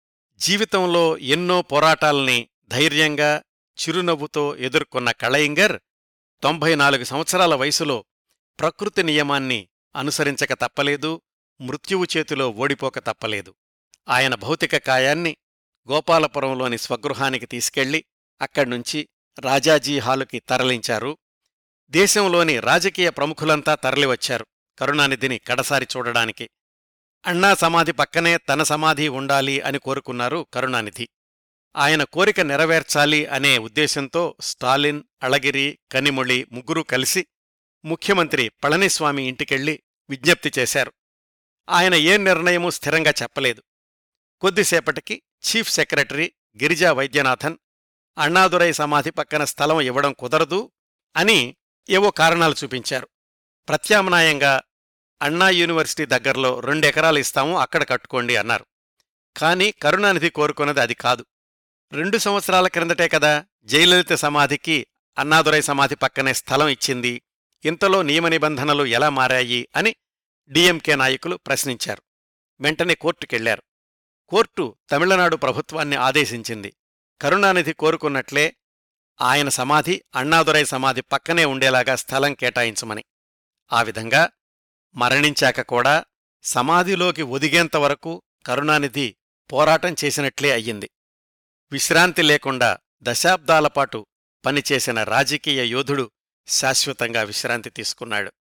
జీవితంలో ఎన్నో పోరాటాల్ని ధైర్యంగా చిరునవ్వుతో ఎదుర్కొన్న కళయింగర్ తొంభై నాలుగు సంవత్సరాల వయసులో ప్రకృతి నియమాన్ని అనుసరించక తప్పలేదు మృత్యువు చేతిలో ఓడిపోక తప్పలేదు ఆయన భౌతిక కాయాన్ని గోపాలపురంలోని స్వగృహానికి తీసుకెళ్లి అక్కడ్నుంచి రాజాజీ హాలుకి తరలించారు దేశంలోని రాజకీయ ప్రముఖులంతా తరలివచ్చారు కరుణానిధిని కడసారి చూడడానికి అన్నా సమాధి పక్కనే తన సమాధి ఉండాలి అని కోరుకున్నారు కరుణానిధి ఆయన కోరిక నెరవేర్చాలి అనే ఉద్దేశంతో స్టాలిన్ అళగిరి కనిమొళి ముగ్గురూ కలిసి ముఖ్యమంత్రి పళనిస్వామి ఇంటికెళ్లి విజ్ఞప్తి చేశారు ఆయన ఏ నిర్ణయమూ స్థిరంగా చెప్పలేదు కొద్దిసేపటికి చీఫ్ సెక్రటరీ గిరిజా వైద్యనాథన్ అన్నాదురై సమాధి పక్కన స్థలం ఇవ్వడం కుదరదు అని ఏవో కారణాలు చూపించారు ప్రత్యామ్నాయంగా అన్నా యూనివర్సిటీ దగ్గరలో రెండెకరాలు ఇస్తాము అక్కడ కట్టుకోండి అన్నారు కాని కరుణానిధి కోరుకున్నది అది కాదు రెండు సంవత్సరాల క్రిందటే కదా జయలలిత సమాధికి అన్నాదురై సమాధి పక్కనే స్థలం ఇచ్చింది ఇంతలో నియమ నిబంధనలు ఎలా మారాయి అని డిఎంకే నాయకులు ప్రశ్నించారు వెంటనే కోర్టుకెళ్లారు కోర్టు తమిళనాడు ప్రభుత్వాన్ని ఆదేశించింది కరుణానిధి కోరుకున్నట్లే ఆయన సమాధి అన్నాదురై సమాధి పక్కనే ఉండేలాగా స్థలం కేటాయించమని ఆ విధంగా మరణించాక కూడా సమాధిలోకి ఒదిగేంతవరకు కరుణానిధి పోరాటం చేసినట్లే అయ్యింది విశ్రాంతి లేకుండా దశాబ్దాలపాటు పనిచేసిన రాజకీయ యోధుడు శాశ్వతంగా విశ్రాంతి తీసుకున్నాడు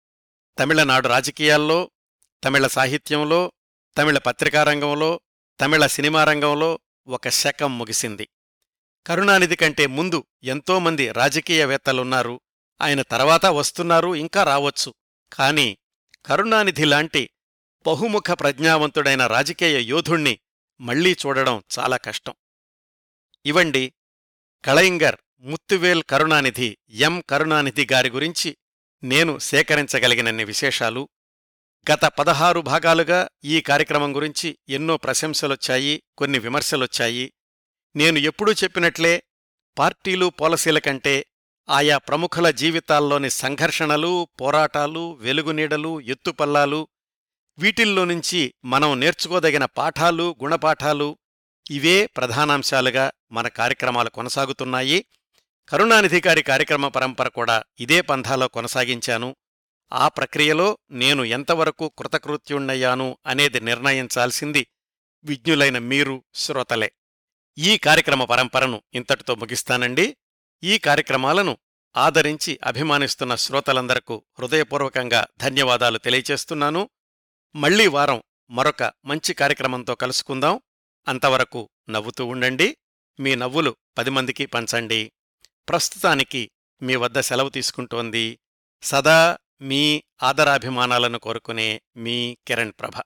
తమిళనాడు రాజకీయాల్లో తమిళ సాహిత్యంలో తమిళ పత్రికారంగంలో తమిళ సినిమా రంగంలో ఒక శకం ముగిసింది కరుణానిధి కంటే ముందు ఎంతోమంది రాజకీయవేత్తలున్నారు ఆయన తర్వాత వస్తున్నారు ఇంకా రావొచ్చు కాని కరుణానిధి లాంటి బహుముఖ ప్రజ్ఞావంతుడైన రాజకీయ యోధుణ్ణి మళ్లీ చూడడం చాలా కష్టం ఇవండి కళయింగర్ ముత్తువేల్ కరుణానిధి ఎం కరుణానిధి గారి గురించి నేను సేకరించగలిగినన్ని విశేషాలు గత పదహారు భాగాలుగా ఈ కార్యక్రమం గురించి ఎన్నో ప్రశంసలొచ్చాయి కొన్ని విమర్శలొచ్చాయి నేను ఎప్పుడూ చెప్పినట్లే పార్టీలు పాలసీల కంటే ఆయా ప్రముఖుల జీవితాల్లోని సంఘర్షణలు పోరాటాలు వెలుగునీడలు ఎత్తుపల్లాలు వీటిల్లో నుంచి మనం నేర్చుకోదగిన పాఠాలు గుణపాఠాలు ఇవే ప్రధానాంశాలుగా మన కార్యక్రమాలు కొనసాగుతున్నాయి కరుణానిధి గారి కార్యక్రమ పరంపర కూడా ఇదే పంథాలో కొనసాగించాను ఆ ప్రక్రియలో నేను ఎంతవరకు కృతకృత్యుణ్ణయ్యాను అనేది నిర్ణయించాల్సింది విజ్ఞులైన మీరు శ్రోతలే ఈ కార్యక్రమ పరంపరను ఇంతటితో ముగిస్తానండి ఈ కార్యక్రమాలను ఆదరించి అభిమానిస్తున్న శ్రోతలందరకు హృదయపూర్వకంగా ధన్యవాదాలు తెలియచేస్తున్నాను మళ్లీ వారం మరొక మంచి కార్యక్రమంతో కలుసుకుందాం అంతవరకు నవ్వుతూ ఉండండి మీ నవ్వులు పది మందికి పంచండి ప్రస్తుతానికి మీ వద్ద సెలవు తీసుకుంటోంది సదా మీ ఆదరాభిమానాలను కోరుకునే మీ కిరణ్ ప్రభ